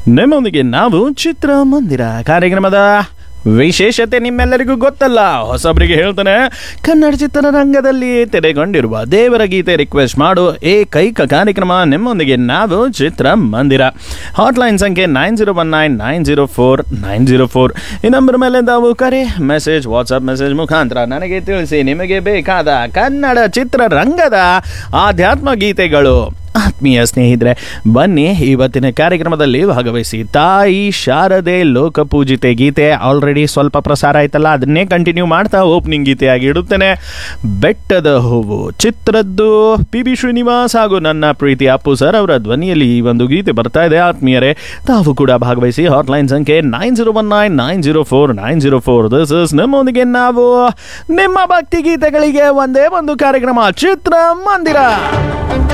ನಿಮ್ಮೊಂದಿಗೆ ನಾವು ಚಿತ್ರಮಂದಿರ ಕಾರ್ಯಕ್ರಮದ ವಿಶೇಷತೆ ನಿಮ್ಮೆಲ್ಲರಿಗೂ ಗೊತ್ತಲ್ಲ ಹೊಸಬರಿಗೆ ಹೇಳ್ತಾನೆ ಕನ್ನಡ ಚಿತ್ರರಂಗದಲ್ಲಿ ತೆರೆಗೊಂಡಿರುವ ದೇವರ ಗೀತೆ ರಿಕ್ವೆಸ್ಟ್ ಮಾಡು ಏಕೈಕ ಕಾರ್ಯಕ್ರಮ ನಿಮ್ಮೊಂದಿಗೆ ನಾವು ಚಿತ್ರಮಂದಿರ ಹಾಟ್ಲೈನ್ ಸಂಖ್ಯೆ nine zero one nine nine zero four nine zero four ಈ ನಂಬರ್ ಮೇಲೆ ತಾವು ಕರೆ ಮೆಸೇಜ್ ವಾಟ್ಸಪ್ ಮೆಸೇಜ್ ಮುಖಾಂತರ ನನಗೆ ತಿಳಿಸಿ ನಿಮಗೆ ಬೇಕಾದ ಕನ್ನಡ ಚಿತ್ರರಂಗದ ಆಧ್ಯಾತ್ಮ ಗೀತೆಗಳು ಆತ್ಮೀಯ ಸ್ನೇಹಿತರೆ ಬನ್ನಿ ಇವತ್ತಿನ ಕಾರ್ಯಕ್ರಮದಲ್ಲಿ ಭಾಗವಹಿಸಿ ತಾಯಿ ಶಾರದೆ ಲೋಕಪೂಜಿತೆ ಗೀತೆ ಆಲ್ರೆಡಿ ಸ್ವಲ್ಪ ಪ್ರಸಾರ ಆಯ್ತಲ್ಲ ಅದನ್ನೇ ಕಂಟಿನ್ಯೂ ಮಾಡ್ತಾ ಓಪನಿಂಗ್ ಗೀತೆಯಾಗಿ ಇಡುತ್ತೇನೆ ಬೆಟ್ಟದ ಹೂವು ಚಿತ್ರದ್ದು ಪಿ ಬಿ ಶ್ರೀನಿವಾಸ್ ಹಾಗೂ ನನ್ನ ಪ್ರೀತಿ ಅಪ್ಪು ಸರ್ ಅವರ ಧ್ವನಿಯಲ್ಲಿ ಈ ಒಂದು ಗೀತೆ ಬರ್ತಾ ಇದೆ ಆತ್ಮೀಯರೇ ತಾವು ಕೂಡ ಭಾಗವಹಿಸಿ ಹಾಟ್ಲೈನ್ ಸಂಖ್ಯೆ nine zero one nine nine zero four nine zero four this is ನಮ್ಮೊಂದಿಗೆ ನಾವು ನಿಮ್ಮ ಭಕ್ತಿ ಗೀತೆಗಳಿಗೆ ಒಂದೇ ಒಂದು ಕಾರ್ಯಕ್ರಮ ಚಿತ್ರ ಮಂದಿರ